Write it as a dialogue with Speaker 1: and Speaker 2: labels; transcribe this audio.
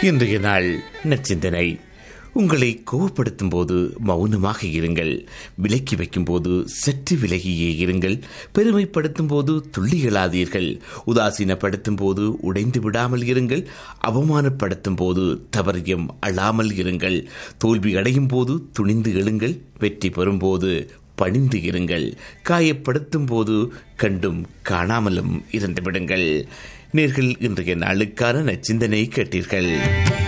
Speaker 1: இன்றைய நாள் நச்சிந்தனை உங்களை கோவப்படுத்தும் போது மௌனமாக இருங்கள் விலக்கி வைக்கும் போது சற்று விலகியே இருங்கள் பெருமைப்படுத்தும் போது துள்ளி எழாதீர்கள் உதாசீனப்படுத்தும் போது உடைந்து விடாமல் இருங்கள் அவமானப்படுத்தும் போது தவறியம் அழாமல் இருங்கள் தோல்வி அடையும் போது துணிந்து எழுங்கள் வெற்றி பெறும்போது பணிந்து இருங்கள் காயப்படுத்தும் போது கண்டும் காணாமலும் இருந்து விடுங்கள் நேர்கள் இன்றைய நாளுக்கான நச்சிந்தனை கேட்டீர்கள்